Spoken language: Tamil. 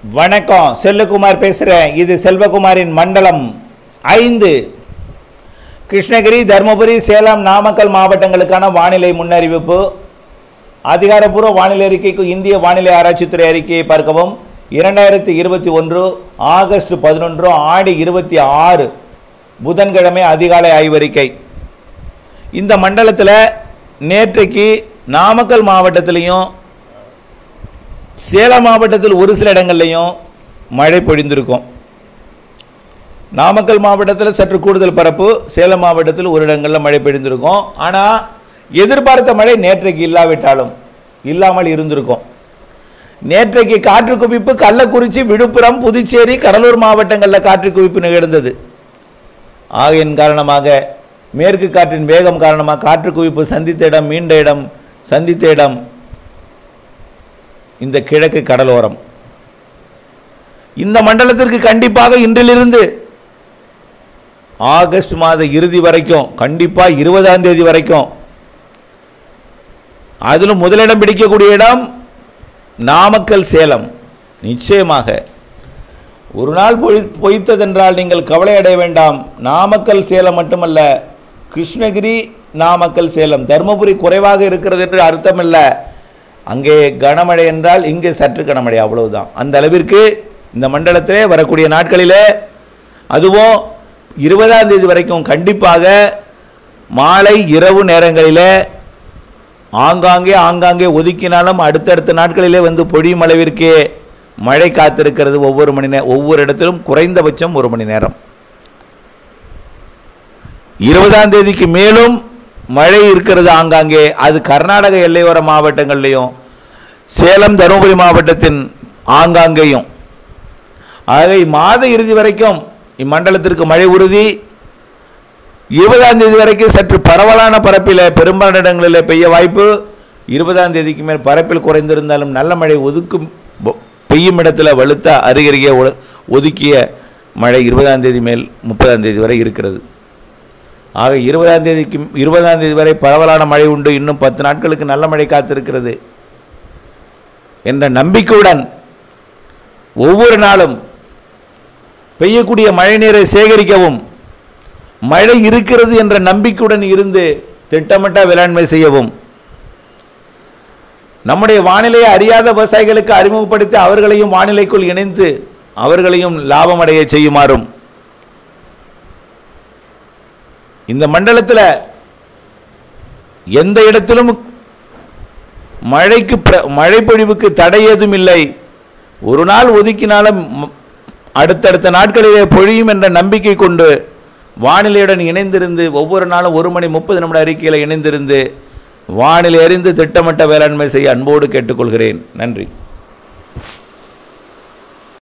வணக்கம் செல்வகுமார் பேசுகிறேன் இது செல்வகுமாரின் மண்டலம் ஐந்து கிருஷ்ணகிரி தருமபுரி சேலம் நாமக்கல் மாவட்டங்களுக்கான வானிலை முன்னறிவிப்பு அதிகாரப்பூர்வ வானிலை அறிக்கைக்கு இந்திய வானிலை ஆராய்ச்சித்துறை அறிக்கையை பார்க்கவும் இரண்டாயிரத்தி இருபத்தி ஒன்று ஆகஸ்ட் பதினொன்று ஆடி இருபத்தி ஆறு புதன்கிழமை அதிகாலை ஆய்வறிக்கை இந்த மண்டலத்தில் நேற்றைக்கு நாமக்கல் மாவட்டத்திலையும் சேலம் மாவட்டத்தில் ஒரு சில இடங்கள்லையும் மழை பொழிந்திருக்கும் நாமக்கல் மாவட்டத்தில் சற்று கூடுதல் பரப்பு சேலம் மாவட்டத்தில் ஒரு இடங்களில் மழை பொழிந்திருக்கும் ஆனால் எதிர்பார்த்த மழை நேற்றைக்கு இல்லாவிட்டாலும் இல்லாமல் இருந்திருக்கும் நேற்றைக்கு காற்று குவிப்பு கள்ளக்குறிச்சி விழுப்புரம் புதுச்சேரி கடலூர் மாவட்டங்களில் காற்று குவிப்பு நிகழ்ந்தது ஆகையின் காரணமாக மேற்கு காற்றின் வேகம் காரணமாக காற்று குவிப்பு சந்தித்த இடம் மீண்ட இடம் சந்தித்த இடம் இந்த கிழக்கு கடலோரம் இந்த மண்டலத்திற்கு கண்டிப்பாக இன்றிலிருந்து ஆகஸ்ட் மாத இறுதி வரைக்கும் கண்டிப்பாக இருபதாம் தேதி வரைக்கும் அதிலும் முதலிடம் பிடிக்கக்கூடிய இடம் நாமக்கல் சேலம் நிச்சயமாக ஒரு நாள் பொய் பொய்த்ததென்றால் நீங்கள் கவலை அடைய வேண்டாம் நாமக்கல் சேலம் மட்டுமல்ல கிருஷ்ணகிரி நாமக்கல் சேலம் தருமபுரி குறைவாக இருக்கிறது என்று அர்த்தமல்ல அங்கே கனமழை என்றால் இங்கே சற்று கனமழை அவ்வளவுதான் அந்த அளவிற்கு இந்த மண்டலத்திலே வரக்கூடிய நாட்களிலே அதுவும் இருபதாம் தேதி வரைக்கும் கண்டிப்பாக மாலை இரவு நேரங்களிலே ஆங்காங்கே ஆங்காங்கே ஒதுக்கினாலும் அடுத்தடுத்த நாட்களிலே வந்து பொழியும் அளவிற்கு மழை காத்திருக்கிறது ஒவ்வொரு மணி நே ஒவ்வொரு இடத்திலும் குறைந்தபட்சம் ஒரு மணி நேரம் இருபதாம் தேதிக்கு மேலும் மழை இருக்கிறது ஆங்காங்கே அது கர்நாடக எல்லையோர மாவட்டங்கள்லையும் சேலம் தருமபுரி மாவட்டத்தின் ஆங்காங்கேயும் ஆக இம்மாத இறுதி வரைக்கும் இம்மண்டலத்திற்கு மழை உறுதி இருபதாம் தேதி வரைக்கும் சற்று பரவலான பரப்பில் பெரும்பாலான இடங்களில் பெய்ய வாய்ப்பு இருபதாம் தேதிக்கு மேல் பரப்பில் குறைந்திருந்தாலும் நல்ல மழை ஒதுக்கும் பொ- பெய்யும் இடத்துல வலுத்த அருகருகே ஒ- ஒதுக்கிய மழை இருபதாம் தேதி மேல் முப்பதாம் தேதி வரை இருக்கிறது ஆக இருபதாம் தேதிக்கு இருபதாம் தேதி வரை பரவலான மழை உண்டு இன்னும் பத்து நாட்களுக்கு நல்ல மழை காத்திருக்கிறது என்ற நம்பிக்கையுடன் ஒவ்வொரு நாளும் பெய்யக்கூடிய மழை நீரை சேகரிக்கவும் மழை இருக்கிறது என்ற நம்பிக்கையுடன் இருந்து திட்டமிட்ட வேளாண்மை செய்யவும் நம்முடைய வானிலையை அறியாத விவசாயிகளுக்கு அறிமுகப்படுத்தி அவர்களையும் வானிலைக்குள் இணைந்து அவர்களையும் லாபமடைய செய்யுமாறும் இந்த மண்டலத்தில் எந்த இடத்திலும் மழைக்கு பிர- மழை பொழிவுக்கு தடை ஏதும் இல்லை ஒரு நாள் ஒதுக்கினாலும் ம- அடுத்தடுத்த நாட்களிலே பொழியும் என்ற நம்பிக்கை கொண்டு வானிலையுடன் இணைந்திருந்து ஒவ்வொரு நாளும் ஒரு மணி முப்பது நிமிட அறிக்கையில் இணைந்திருந்து வானிலை அறிந்து திட்டமிட்ட வேளாண்மை செய்ய அன்போடு கேட்டுக்கொள்கிறேன் நன்றி